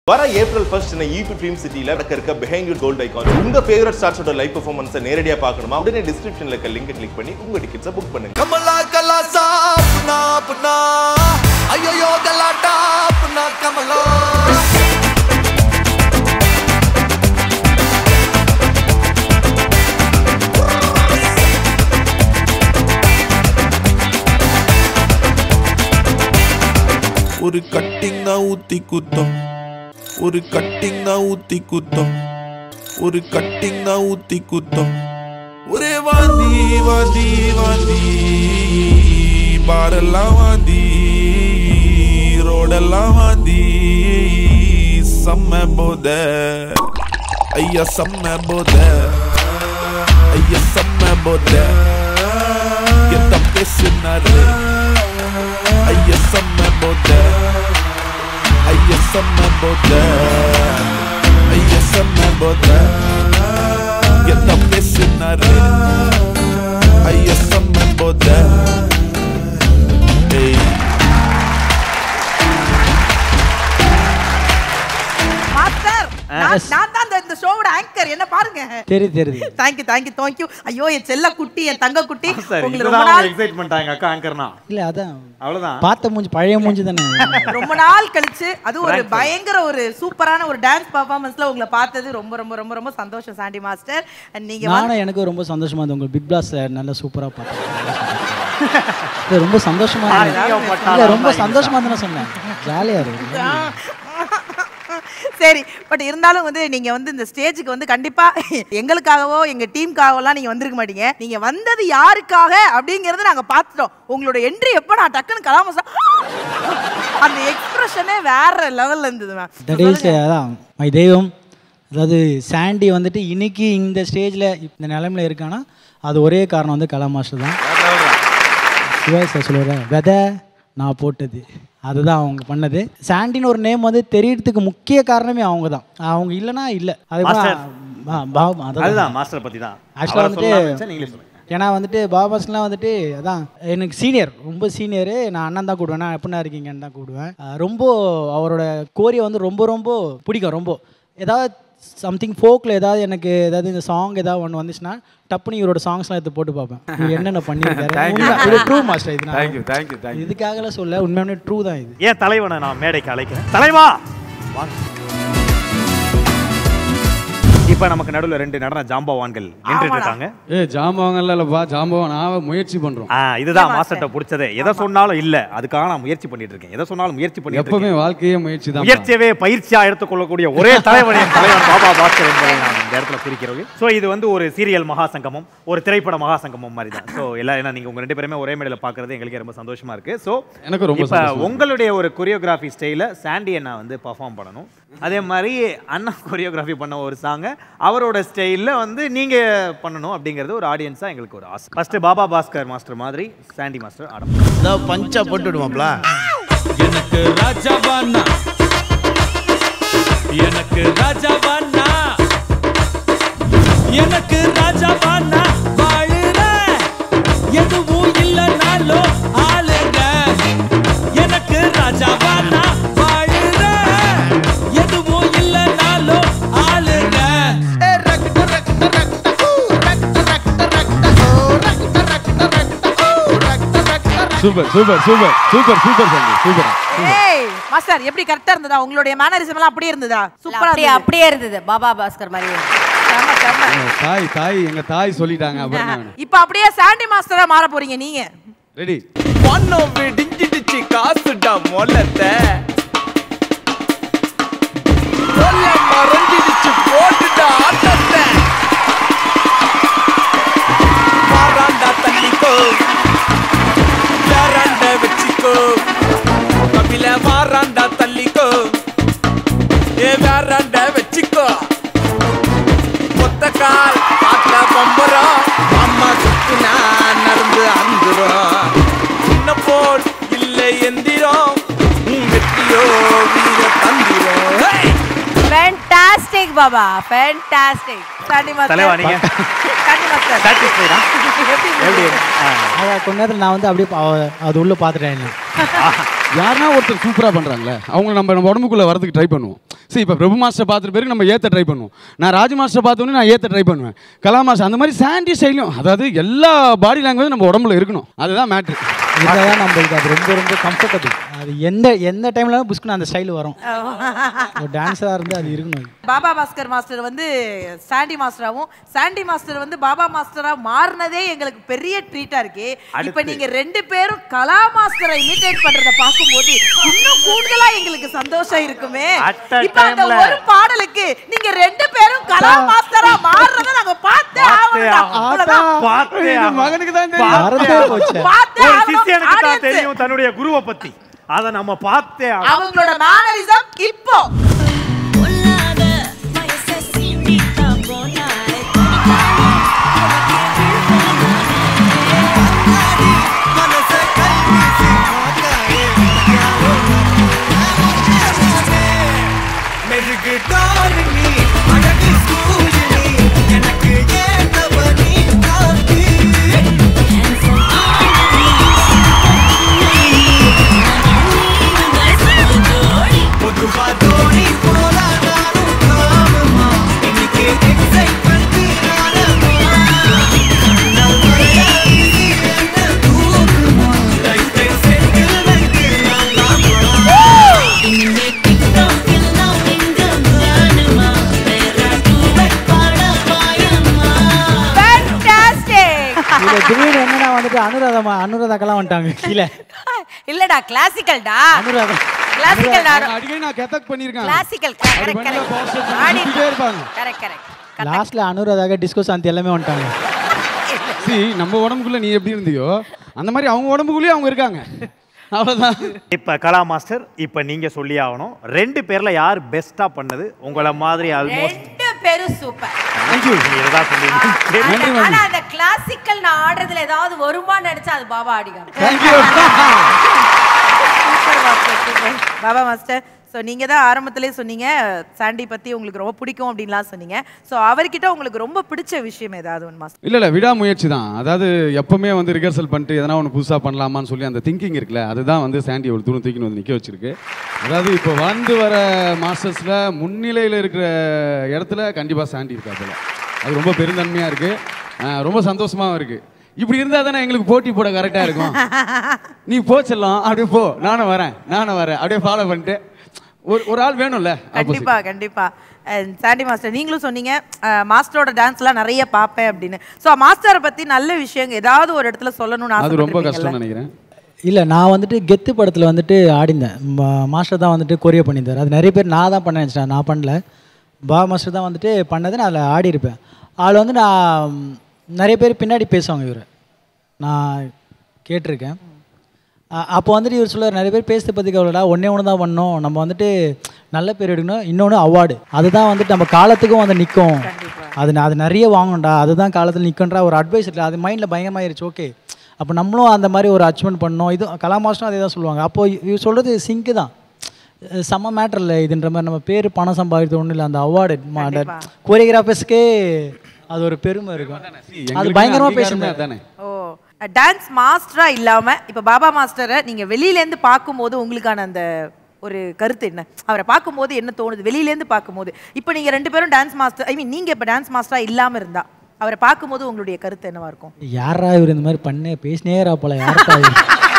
வர April first Chennai ஈபி dream சிட்டில நடக்க இருக்க பிஹைண்ட் யூர் கோல்ட் ஐகான் உங்க ஃபேவரட் ஸ்டார்ஸோட லைவ் பெர்ஃபார்மன்ஸை நேரடியா பார்க்கணுமா உடனே டிஸ்கிரிப்ஷன்ல இருக்க லிங்க் கிளிக் பண்ணி உங்க டிக்கெட்ஸை புக் பண்ணுங்க கமலா கலாசா புனா புனா ஐயோ கலாட்டா புனா கமலா ஒரு கட்டிங்கா ஊத்தி குத்தம் ஒரு கட்டிங்கா ஊத்தி குத்தம் ஒரு கட்டிங்கா ஊத்தி குத்தம் ஒரே வாந்தி வாந்தி வாந்தி பாரெல்லாம் வாந்தி ரோடெல்லாம் வாந்தி செம்ம போத ஐயா செம்ம போத ஐயா செம்ம போத எத்த பேசினாரு ஐயா செம்ம போத ஐயா செம்ம போத ஐயா செம்ம போத எத்த பேசினாரு ஐயா செம்ம போத ஏய் மாஸ்டர் நான் நான் தான் இந்த- இந்த ஷோவோட ஆங்கர் என்ன பாருங்க தெரியுது தெரியுது தேங்க்யூ தேங்க்யூ தேங்க்யூ ஐயோ என் செல்ல குட்டி என் தங்க குட்டி சார் உங்களுக்கு ரொம்ப இதுதான் நாள் எக்ஸைட்மெண்ட் எங்க அக்கா ஆங்கர்னா இல்ல அதான் அவ்வளவுதான் பார்த்த மூஞ்சி பழைய மூஞ்சி தானே ரொம்ப நாள் கழிச்சு அது ஒரு Thanks, sir. பயங்கர ஒரு சூப்பரான ஒரு டான்ஸ் பர்ஃபார்மன்ஸ்ல உங்களை பார்த்தது ரொம்ப ரொம்ப ரொம்ப ரொம்ப சந்தோஷம் சாண்டி மாஸ்டர் And நீங்க வந்து- நானும் எனக்கு ரொம்ப சந்தோஷமா இருந்தது உங்க பிக் பாஸ்ல நல்லா சூப்பரா பார்த்தேன் இல்ல, ரொம்ப சந்தோஷமா இருந்தது. இல்ல ரொம்ப சந்தோஷமா தானே சொன்னேன் ஜாலியா இருக்கு சரி பட் இருந்தாலும் வந்து நீங்க வந்து இந்த ஸ்டேஜுக்கு வந்து கண்டிப்பா எங்களுக்காகவோ எங்க டீமுக்காகவோலாம் நீங்க வந்திருக்க மாட்டீங்க நீங்க வந்தது யாருக்காக அப்படிங்கறத நாங்க பார்த்துட்டோம் உங்களோட என்ட்ரி எப்போ நான் டக்குன்னு கலாம அந்த எக்ஸ்பிரஷனே வேற லெவல்ல இருந்தது மேம் தட் இஸ் அதான் மை தெய்வம் அதாவது சாண்டி வந்துட்டு இன்னைக்கு இந்த ஸ்டேஜில் இந்த நிலைமையில இருக்கானா அது ஒரே காரணம் வந்து கலா மாஸ்டர் தான் சிவாய் சார் சொல்லுவார் விதை நான் போட்டது அதுதான் அவங்க பண்ணது சாண்டின்னு ஒரு நேம் வந்து தெரியறதுக்கு முக்கிய காரணமே அவங்க தான் அவங்க இல்லைன்னா இல்லை அது Master. அதுதான் அதுதான் மாஸ்டர் பத்தி தான் ஆக்சுவலாக வந்துட்டு நீங்களே சொல்லுங்க ஏன்னா வந்துட்டு பாபாஸ்லாம் வந்துட்டு அதான் எனக்கு சீனியர் ரொம்ப சீனியரு நான் அண்ணன் தான் கூடுவேன் நான் எப்படின்னா இருக்கீங்கன்னு தான் கூடுவேன் அஹ் ரொம்ப அவரோட கோரியை வந்து ரொம்ப ரொம்ப பிடிக்கும் ரொம்ப ஏதாவது சம்திங் ஃபோக்கில் ஏதாவது எனக்கு ஏதாவது இந்த சாங் ஏதாவது ஒன்று வந்துச்சுன்னா டப்புனு இவரோட சாங்ஸ்லாம் எடுத்து போட்டு பார்ப்பேன் இவர் என்னென்ன பண்ணியிருக்காரு Thank you. உண்மை, இது ட்ரூ மாஸ்டர் இது Thank you, thank you, thank you. இதுக்காகலாம் சொல்ல உண்மையான ட்ரூ தான் இது ஏன் தலைவனை நான் மேடைக்கு அழைக்கிறேன் தலைவா வாங்க. இப்ப நமக்கு நடுவுல ரெண்டு நடன ஜாம்பவான்கள் நின்றுட்டு இருக்காங்க ஏ ஜாம்பவங்க இல்லப்பா ஜாம்பவன் நான் முயற்சி பண்றோம் ஆ, இதுதான் மாஸ்டர்ட்ட பிடிச்சதே எதை சொன்னாலும் இல்ல அதுக்காக நான் முயற்சி பண்ணிட்டு இருக்கேன் எதை சொன்னாலும் முயற்சி பண்ணிட்டு எப்பவுமே இருக்கேன் வாழ்க்கையே முயற்சி தான் முயற்சியவே பயிற்சியா எடுத்துக்கொள்ளக்கூடிய ஒரே தலைவன் என் தலைவன் பாபா பாஸ்கர் என்பதை நான் இந்த இடத்துல குறிக்கிறது ஸோ இது வந்து ஒரு சீரியல் மகாசங்கமம் ஒரு திரைப்பட மகாசங்கமம் மாதிரி தான் ஸோ எல்லாம் ஏன்னா நீங்க உங்க ரெண்டு பேருமே ஒரே மேடையில் பார்க்கறது எங்களுக்கு ரொம்ப சந்தோஷமா இருக்கு ஸோ எனக்கு ரொம்ப இப்போ சந்தோஷமா இருக்கு. உங்களுடைய ஒரு கொரியோகிராஃபி ஸ்டைல சாண்டி அண்ணா வந்து பர்ஃபார்ம் பண்ணணும் அதே மாதிரி அண்ணா கொரியோகிராஃபி பண்ண ஒரு சாங்கை அவரோட ஸ்டைலில் வந்து நீங்க பண்ணணும் அப்படிங்கிறது ஒரு ஆடியன்ஸா எங்களுக்கு ஒரு ஆசை ஃபர்ஸ்ட் பாபா பாஸ்கர் மாஸ்டர் மாதிரி சாண்டி மாஸ்டர் ஆடும் ஏதாவது பஞ்சா போட்டு விடுவாப்ல எனக்கு ராஜாவானா எனக்கு ராஜாவானா எனக்கு ராஜாவானா வாழுற எதுவும் இல்லைனாலும் ஆளுங்க எனக்கு ராஜாவானா வாழுற எதுவும் இல்லைனாலும் ஆளுங்க super super super super super சந்தி சூப்பர் ஏய் மாஸ்டர் எப்படி கரெக்டா இருந்ததா உங்களுடைய மேனரிசம் எல்லாம் அப்படியே இருந்ததா சூப்பரா அப்படியே அப்படியே இருந்தது பாபா பாஸ்கர் மாதிரி செம்ம, செம்ம. தாய் தாய் எங்க தாய் சொல்லிட்டாங்க அப்புறம் என்ன இப்ப அப்படியே சாண்டி மாஸ்டரா மாற போறீங்க நீங்க ரெடி பணம் விடிஞ்சிடுச்சு காசுடா மொல்லத்தை கொல்ல மறந்துடுச்சு போட்டுடா ஆட்டத்தை வாராண்டா தள்ளிக்கோ வேறாண்ட வச்சுக்கோ கபில வாராண்டா தள்ளிக்கோ ஏ வேறாண்ட வச்சுக்கோ ஒத்த கால் காட்டுல பம்பரம் அம்மா சுத்துனா நரம்பு அந்துரும் சின்ன போல் இல்லை எந்திரம் உன் வெற்றியோ வீர தந்திரம் Hey! Fantastic Baba fantastic Sandy தலைவா மாஸ்டர் நீங்க சாண்டி மாஸ்டர் சாட்டிஸ்ஃபைடா எப்படி எப்படி இருந்தது? ஆ. அதான் கொஞ்ச நேரத்தில் நான் வந்து அப்படியே பா- அது உள்ளே பார்த்துட்டேன் என்ன யாருன்னா ஒருத்தர் சூப்பராக பண்ணுறாங்களே அவங்க நம்ம நம்ம உடம்புக்குள்ளே வரதுக்கு ட்ரை பண்ணுவோம் சரி இப்போ பிரபு மாஸ்டர் பார்த்துட்டு பிறகு நம்ம ஏற்ற ட்ரை பண்ணுவோம் நான் ராஜ் மாஸ்டர் பார்த்தோன்னே நான் ஏற்ற ட்ரை பண்ணுவேன் கலா மாஸ்டர் அந்த மாதிரி சாண்டி ஸ்டைலும் அதாவது எல்லா பாடி லாங்குவேஜ் நம்ம உடம்புல இருக்கணும் அதுதான் மேட்ரு இதுதான் நம்மளுக்கு அது ரொம்ப ரொம்ப கம்ஃபர்டபுள் அது எந்த எந்த டைம்ல புஷ்க்குன்னு அந்த ஸ்டைல் வரும் ஒரு டான்ஸராக இருந்து அது இருக்கணும் அது. பாபா பாஸ்கர் மாஸ்டர் வந்து சாண்டி மாஸ்டராவும் சாண்டி மாஸ்டர் வந்து பாபா மாஸ்டரா மாறினதே எங்களுக்கு பெரிய ட்ரீட்டா இருக்கு இப்ப நீங்க ரெண்டு பேரும் கலா மாஸ்டரை இமிடேட் பண்றத பார்க்கும்போது இன்னும் கூடுதலா எங்களுக்கு சந்தோஷம் இருக்குமே At a இப்ப அந்த timeல- ஒரு பாடலுக்கு நீங்க ரெண்டு பேரும் கலா மாஸ்டரா மாறுறத நாங்க பார்த்தே ஆகணும்டா. அவ்வளவுதான். பார்த்தே இது ஆகணும். மகனுக்கு தான் தெரியும். பார்த்தே மறந்தே ஆகணும். போச்சு. பார்த்தே ஒரு ஆகணும். சிஷியனுக்கு தான் Audience. தெரியும் தன்னுடைய குருவை பத்தி அதை நம்ம பார்த்தே ஆகணும். அவங்களோட மேனரிசம் இப்போ பொல்லாத வயசை சீண்டிட்டா போனாலே படிக்காம Fantastic. இதுல திடீர்னு என்னன்னா வந்துட்டு அனுராதமா அனுராதாக்கெல்லாம் வந்துட்டாங்க கீழே இல்லடா கிளாசிக்கல்டா அனுராதா கிளாசிக்கல் அவங்க அடிக்கடி நான் கெத்தக் பண்ணியிருக்கேன் கிளாசிக்கல் அப்படி கரெக்ட் பண்ணா boss கரெக்ட் பண்ணி ஆடி சுத்திட்டே இருப்பாங்க. கரெக்ட் கரெக்ட் லாஸ்ட்ல அனுராதாக டிஸ்கோ சாந்தி எல்லாமே வந்துட்டாங்க சி நம்ம உடம்புக்குள்ள நீ எப்படி இருந்தியோ அந்த மாதிரி அவங்க உடம்புக்குள்ளேயும் அவங்க இருக்காங்க அவ்வளோதான் இப்ப கலா மாஸ்டர் இப்ப நீங்க சொல்லி ஆகணும் ரெண்டு பேர்ல யார் பெஸ்டா பண்ணது உங்கள மாதிரி ஆல்மோஸ்ட் ரெண்டு பேரும் சூப்பர் தேங்க்யூ இதுதான் சொல்லி நன்றி ஆனா நன்றி அந்த கிளாசிக்கல் நான் ஆடுறதுல ஏதாவது வருமான்னு நினைச்சா அது பாபா ஆடிக்காங்க thank you super master super Baba master so நீங்க தான் ஆரம்பத்திலே சொன்னீங்க சாண்டி பத்தி உங்களுக்கு ரொம்ப பிடிக்கும் அப்படின்லாம் சொன்னீங்க ஸோ அவர்கிட்ட உங்களுக்கு ரொம்ப பிடிச்ச விஷயம் ஏதாவது ஒன்று மாஸ்டர் இல்லை இல்லை விடாமுயற்சி தான் அதாவது எப்பவுமே வந்து ரிஹர்சல் பண்ணிட்டு எதனா ஒன்று புதுசாக பண்ணலாமான்னு சொல்லி அந்த திங்கிங் இருக்குல்ல அதுதான் வந்து சாண்டி ஒரு தூரம் தூக்கின்னு வந்து நிற்க வச்சிருக்கு அதாவது இப்போ வளர்ந்து வர மாஸ்டர்ஸில் முன்னிலையில் இருக்கிற இடத்துல கண்டிப்பாக சாண்டி இருக்கா போல அது ரொம்ப பெருந்தன்மையாக இருக்குது ரொம்ப சந்தோஷமாகவும் இருக்குது இப்படி இருந்தால் தானே எங்களுக்கு போட்டி போட கரெக்டாக இருக்கும் நீ போ செல்லம் அப்படியே போ நானும் வரேன் நானும் வரேன் அப்படியே ஃபாலோ பண்ணிட்டு ஒரு ஒரு ஆள் வேணும்ல opposite. கண்டிப்பா கண்டிப்பா And சாண்டி மாஸ்டர் நீங்களும் சொன்னீங்க அஹ், மாஸ்டரோட டான்ஸ்லாம் நிறைய பார்ப்பேன் அப்படின்னு ஸோ மாஸ்டரை பத்தி நல்ல விஷயம் ஏதாவது ஒரு இடத்துல சொல்லணும்னு அது ரொம்ப ஆசைப்பட்டிருப்பீங்கல்ல? கஷ்டம்னு நினைக்கிறேன் இல்லை நான் வந்துட்டு கெத்து படத்தில் வந்துட்டு ஆடிந்தேன் மா- மாஸ்டர் தான் வந்துட்டு கொரியா பண்ணியிருந்தார் அது நிறைய பேர் நான் தான் பண்ண நினச்சிட்டேன் நான் பண்ணல பா மாஸ்டர் தான் வந்துட்டு பண்ணது நான் அதில் ஆடி இருப்பேன் அதில் வந்து நான் ம், நிறைய பேர் பின்னாடி பேசுவாங்க இவர் நான் கேட்டிருக்கேன் அ- அப்போ வந்துட்டு இவர் சொல்லுவார் நிறைய பேர் பேசுறது பற்றி கவலைடா ஒன்றே ஒன்று தான் பண்ணோம் நம்ம வந்துட்டு நல்ல பேர் எடுக்கணும் இன்னொன்று அவார்டு அதுதான் வந்துட்டு நம்ம காலத்துக்கும் வந்து நிற்கும் அது அது நிறைய வாங்கணும்டா அதுதான் காலத்தில் நிற்கும்ன்ற ஒரு அட்வைஸ் இல்லை அது மைண்டில் பயங்கரமாயிருச்சு ஓகே அப்போ நம்மளும் அந்த மாதிரி ஒரு அச்சீவ்மெண்ட் பண்ணோம் இது கலா மாஸ்டரும் அதே தான் சொல்லுவாங்க அப்போ இவர் சொல்கிறது சிங்க்கு தான் அஹ் செம்ம மேட்டர் இல்லை இதுன்ற மாதிரி நம்ம பேர் பணம் சம்பாதிக்கிறது ஒன்றும் இல்லை அந்த அவார்டு கோரியோகிராஃபர்ஸ்க்கே அது ஒரு பெருமை இருக்கும் அது எங்களுக்கு பயங்கரமாக அங்கீகாரமே பேசுங்க அதானே ஓ டான்ஸ் மாஸ்டரா இல்லாம இப்ப பாபா மாஸ்டரை நீங்க வெளியில இருந்து பார்க்கும்போது உங்களுக்கான அந்த ஒரு கருத்து என்ன அவரை பார்க்கும்போது என்ன தோணுது வெளியில இருந்து பார்க்கும்போது இப்போ நீங்க ரெண்டு பேரும் டான்ஸ் மாஸ்டர் ஐ மீன் நீங்க இப்ப டான்ஸ் மாஸ்டரா இல்லாம இருந்தா அவரை பார்க்கும்போது உங்களுடைய கருத்து என்னவா இருக்கும் யாரா இவர் இந்த மாதிரி பண்ணே பேசினேரா போல யாருக்கா இவர்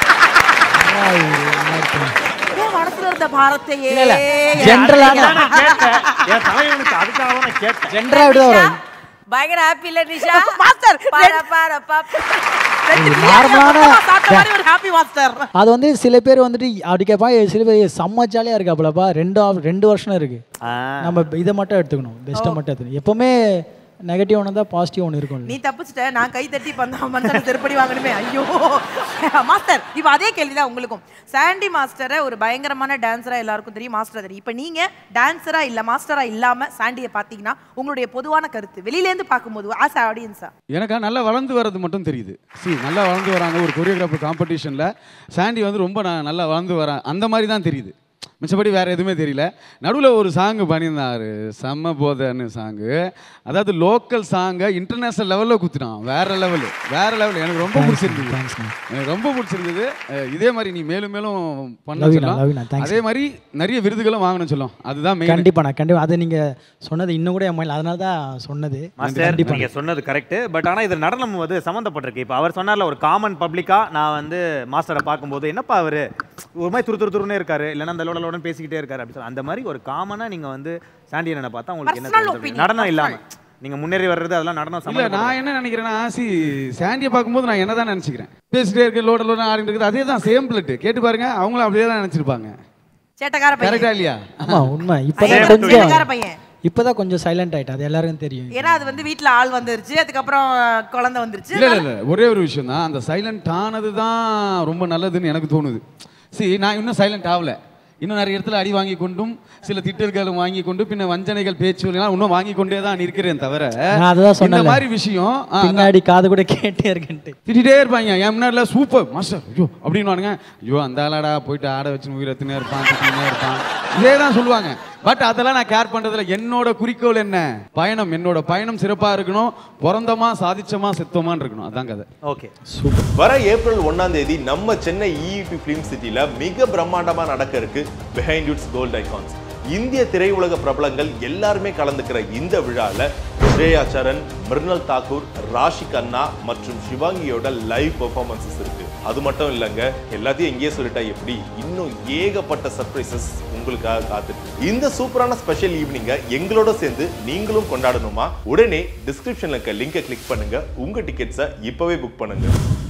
யாரா இவரு? நல்லா இருக்கு. ஏன் மனசுல இருந்த பாரத்தையே இல்ல, இல்ல. ஜென்ரலான நான் கேட்டேன் என் தலைவனுக்கு அதுக்காக தான் நான் கேட்டேன் ஜென்ரலா இப்படி தான் வரும் பயங்கர ஹாப்பி இல்ல நிஷா மாஸ்டர் பாரு பாரு பாப்பா ரெண்டு ஒரு பிரியாணி நார்மலான- மொத்தமா சாப்பிட்ட மாதிரி ஒரு ஹாப்பி மாஸ்டர் அது வந்து சில பேர் வந்துட்டு அப்படி கேட்பா சில பேர் "ஏய், செம்ம ஜாலியாக இருக்காப்புலப்பா ரெண்டு ஆப்- ரெண்டு வருஷம் இருக்கு ஆ. நம்ம இதை மட்டும் எடுத்துக்கணும் பெஸ்ட்டை மட்டும் எடுத்துக்கணும் எப்பவுமே நெகட்டிவ் ஒன்று தான் பாசிட்டிவ் ஒன்று இருக்கும் நீ தப்பிச்சிட்ட நான் கை தட்டி பண்ண மனுஷன் திருப்படி வாங்கணுமே ஐயோ மாஸ்டர் இப்போ அதே கேள்விதான் உங்களுக்கும் சாண்டி மாஸ்டரை ஒரு பயங்கரமான டான்ஸரா எல்லாருக்கும் தெரியும் மாஸ்டரா தெரியும் இப்போ நீங்க டான்ஸரா இல்ல மாஸ்டரா இல்லாம சாண்டியை பாத்தீங்கன்னா உங்களுடைய பொதுவான கருத்து வெளியில இருந்து பார்க்கும்போது ஆஸ் ஆடியன்ஸா எனக்கா நல்லா வளர்ந்து வர்றது மட்டும் தெரியுது சி நல்லா வளர்ந்து வராங்க ஒரு கொரியோகிராஃபர் காம்படிஷனில் சாண்டி வந்து ரொம்ப நான் நல்லா வளர்ந்து வரேன் அந்த மாதிரி தான் தெரியுது மிச்சபடி வேறு எதுவுமே தெரியல நடுவில் ஒரு சாங்கு பண்ணியிருந்தாரு செம்ம போதன்னு சாங்கு அதாவது லோக்கல் சாங்கை இன்டர்நேஷ்னல் லெவலில் குத்துட்டான் வேற லெவலு வேற லெவல் எனக்கு ரொம்ப பிடிச்சிருந்தது எனக்கு ரொம்ப பிடிச்சிருந்தது அஹ் இதே மாதிரி நீ மேலும் மேலும் பண்ண Love you, சொல்லலாம் love you, thanks. அதே மாதிரி நிறைய விருதுகளும் வாங்கணும் சொல்லும் அதுதான் மெயின் கண்டிப்பா நான் கண்டிப்பா அது நீங்க சொன்னது இன்னும் கூட என் மைண்ட் அதனால தான் சொன்னது மாஸ்டர் கண்டிப்பா நீங்க சொன்னது கரெக்ட் பட் ஆனா இது நடனம் வந்து சம்மந்தப்பட்டிருக்கு இப்போ அவர் சொன்னார்ல ஒரு காமன் பப்ளிக்கா நான் வந்து மாஸ்டரை பார்க்கும்போது என்னப்பா அவரு ஒரு மாதிரி துரு துரு துருன்னே இருக்காரு இல்லைன்னா அந்த லோட லோடன் பேசிக்கிட்டே இருக்காரு அப்படி சொல்லி அந்த மாதிரி ஒரு காமனா நீங்க வந்து சாண்டி அண்ணனை பார்த்தா உங்களுக்கு என்ன Personal தோணுது? opinion, நடனம் இல்லாம நீங்க முன்னேறி வர்றது அதெல்லாம் நடனம் இல்ல சம்மந்தப்பட்டது. நான் என்ன நினைக்கிறேன்னா சி சாண்டியை பார்க்கும்போது நான் என்னதான் நினைச்சுக்கிறேன் பேசிட்டே இருக்கு லோட லோட ஆடிட்டு இருக்குது அதே தான் சேம் பிளட் கேட்டு பாருங்க அவங்களும் அப்படியே தான் நினைச்சிருப்பாங்க சேட்டக்கார பையன் கரெக்டா இல்லையா ஆமா உண்மை ஐயோ, இப்பதான் சேட்டக்கார கொஞ்சம் பையன் இப்பதான் கொஞ்சம் சைலண்ட் ஆயிட்டு அது எல்லாருக்கும் தெரியும் ஏன்னா அது வந்து வீட்ல ஆள் வந்துருச்சு அதுக்கப்புறம் குழந்தை வந்துருச்சு இல்ல இல்ல இல்ல ஒரே ஒரு விஷயம் தான் அந்த சைலண்ட் ஆனது தான் ரொம்ப நல்லதுன்னு எனக்கு தோணுது சரி நான் இன்னும் சைலண்ட் ஆகல இன்னும் நிறைய இடத்துல அடி வாங்கி கொண்டும் சில திட்டல்களும் வாங்கி கொண்டு பின்ன வஞ்சனைகள் பேச்சு இன்னும் வாங்கி கொண்டே தான் இருக்கிறேன் தவிர நான் அதுதான் இந்த சொன்னேன்ல. மாதிரி விஷயம் ஆ, அதான். பின்னாடி காது கூட கேட்டே இருக்கேன்ட்டு திட்டிகிட்டே இருப்பாங்க என் முன்னாடில சூப்பர் மாஸ்டர் ஐயோ அப்படின்னு ஐயோ அந்த ஆளாடா போயிட்டு ஆட வச்சு உயிரத்துனே இருப்பான் திட்டினே இருப்பான் இதே தான் சொல்லுவாங்க பட் அதெல்லாம் நான் கேர் பண்றதுல என்னோட குறிக்கோள் என்ன பயணம் என்னோட பயணம் சிறப்பா இருக்கணும் பிறந்தமா சாதிச்சமா செத்தோமான்னு இருக்கணும் அதான் கதை ஓகே வர ஏப்ரல் ஒண்ணாம் தேதி நம்ம சென்னை இஇபி ஃபிலிம் சிட்டில மிக பிரம்மாண்டமா நடக்க இருக்கு பிஹைண்ட் யூட்ஸ் கோல்ட் ஐகான்ஸ் இந்திய திரையுலக பிரபலங்கள் எல்லாருமே கலந்துக்கிற இந்த விழால ஸ்ரேயா சரண் மிருனல் தாக்கூர் ராஷி கண்ணா மற்றும் சிவாங்கியோட லைவ் பெர்ஃபார்மன்சஸ் இருக்கு அது மட்டும் இல்லைங்க எல்லாத்தையும் எங்கேயே சொல்லிட்டா எப்படி இன்னும் ஏகப்பட்ட சர்ப்ரைசஸ் உங்களுக்காக காத்துட்டு இந்த சூப்பரான ஸ்பெஷல் ஈவினிங்கை எங்களோட சேர்ந்து நீங்களும் கொண்டாடணுமா உடனே டிஸ்கிரிப்ஷன்ல இருக்க லிங்கை கிளிக் பண்ணுங்க உங்க டிக்கெட்ஸை இப்பவே புக் பண்ணுங்க